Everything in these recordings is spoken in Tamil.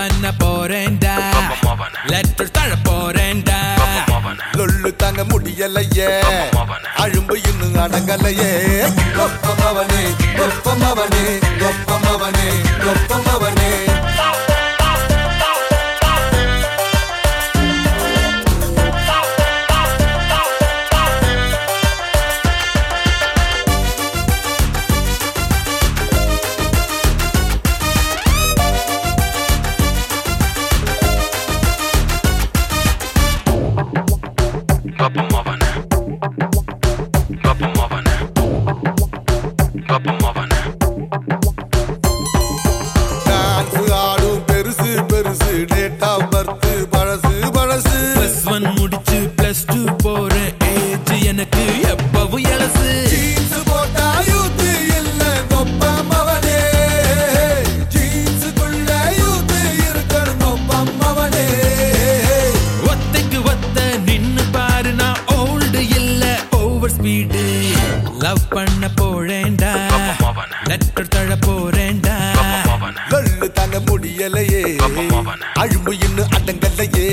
பண்ண போறேன்டா லெட்டர் தர போறேன்டா லொல்லு தாங்க முடியலையே அழும்பு இன்னும் அடங்கலையே கொப்பமவனே கொப்பமவனே கொப்பமவனே கொப்பமவனே டான்ஸ் ஆடும் பெருசு பெருசு டேட் ஆஃப் பர்த் பழசு பழசு பிளஸ் ஒன் முடிச்சு பிளஸ் டூ போறேன் ஏஜ் எனக்கு எப்பவும் எலசு ஜீன்ஸ் போட்டா யூத் இல்ல கொப்பமவனே ஜீன்ஸுக்குள்ள யூத் இருக்கணும் கொப்பமவனே ஒத்தைக்கு ஒத்த நின்னு பாரு நான் ஓல்டு இல்ல ஓவர் ஸ்பீடு லவ் பண்ண போறேன்டா லெட்டர் தர போறேன்டா லொல்லு தாங்க முடியலையே அழும்பு இன்னும் அடங்கலையே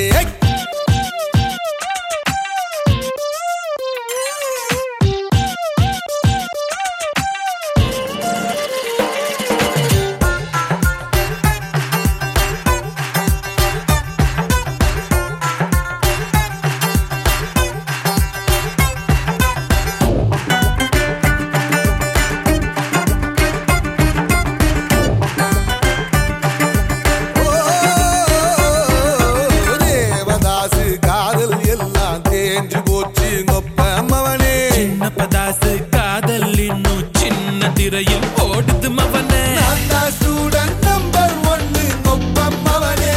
ஓ, தேவதாசு காதல் எல்லாம் தேஞ்சு போச்சு கொப்பமவனே சின்ன பதாசு காதல் இன்னும் சின்ன திரையில் ஓடுது மவனே ஸ்டூடெண்ட் நம்பர் ஒன்னு கொப்பமவனே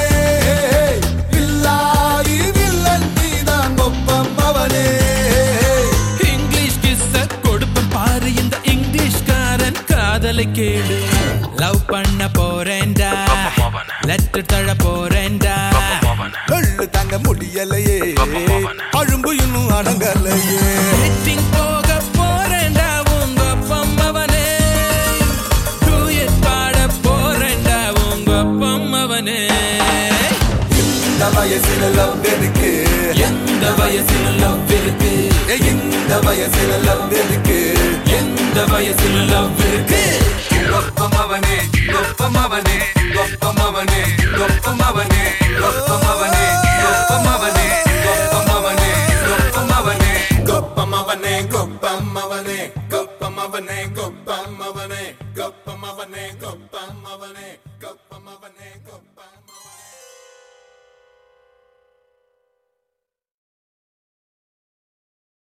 இல்லாதி வில்லன் நீதான் கொப்பமவனே இங்கிலீஷ் கிஸ்ஸ கொடுப்பேன் பாரு இந்த இங்கிலீஷ்காரன் காதலை கேளு லவ் பண்ண போறேன்டா லெட்டர் தர போறேன்டா லொல்லு தாங்க முடியலையே அழும்பு இன்னும் அடங்கலையே மீட்டிங் போக போறேன்டா உங்க பொம்மவனே டூயட் பாட போறேன்டா உங்க பொம்மவனே இந்த வயசுல லவ் இருக்கு எந்த வயசில் லவ் இருக்கு ஏய், இந்த வயசுல லவ் இருக்கு எந்த வயசில் லவ் இருக்கு கொப்பமவனே கொப்பமவனே கொப்பமவனே கொப்பமவனே கொப்பமவனே